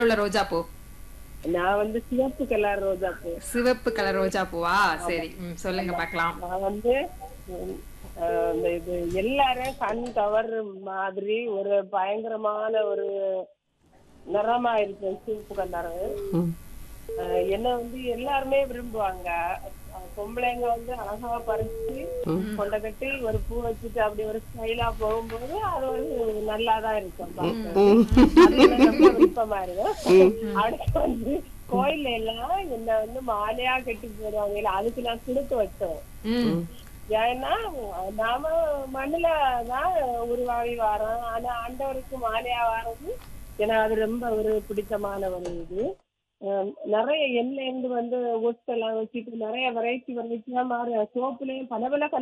உள்ள ரோஜா பூ நான் வந்து சிவப்பு கலர் ரோஜா பூ சிவப்பு கலர் ரோஜா பூவா சரி ம், சொல்லுங்க பார்க்கலாம் நான் வந்து உம், அஹ், இந்த இது எல்லாரும் கண் கவர் மாதிரி ஒரு பயங்கரமான ஒரு நிறமா இருக்கு சிவப்பு கலர் என்ன வந்து எல்லாருமே விரும்புவாங்க அஹ், பொம்பளைங்க வந்து அழகா பறிச்சு கொண்ட கட்டி ஒரு பூ வச்சுட்டு அப்படி ஒரு ஸ்டைலா போகும்போது அது ஒரு நல்லாதான் இருக்கும் பார்க்க. அது எனக்கு ரொம்ப விருப்பமா இருக்கும் அடுத்து வந்து கோயில்ல எல்லாம் என்ன வந்து மாலையா கட்டி போடுவாங்க இல்ல அதுக்கு நான் கொடுத்து வச்சோம் ம் ஏன்னா நாம மண்ணுல தான் உருவாகி வரோம் ஆனா ஆண்டவருக்கு மாலையா வர்றது எனக்கு அது ரொம்ப ஒரு பிடித்தமான ஒரு இது அஹ் நிறைய எண்ணெய் இருந்து வந்து ஒட்டெல்லாம் வச்சுட்டு நிறைய வெரைட்டி வெரைட்டியா மாறு சோப்புலயும் பல பல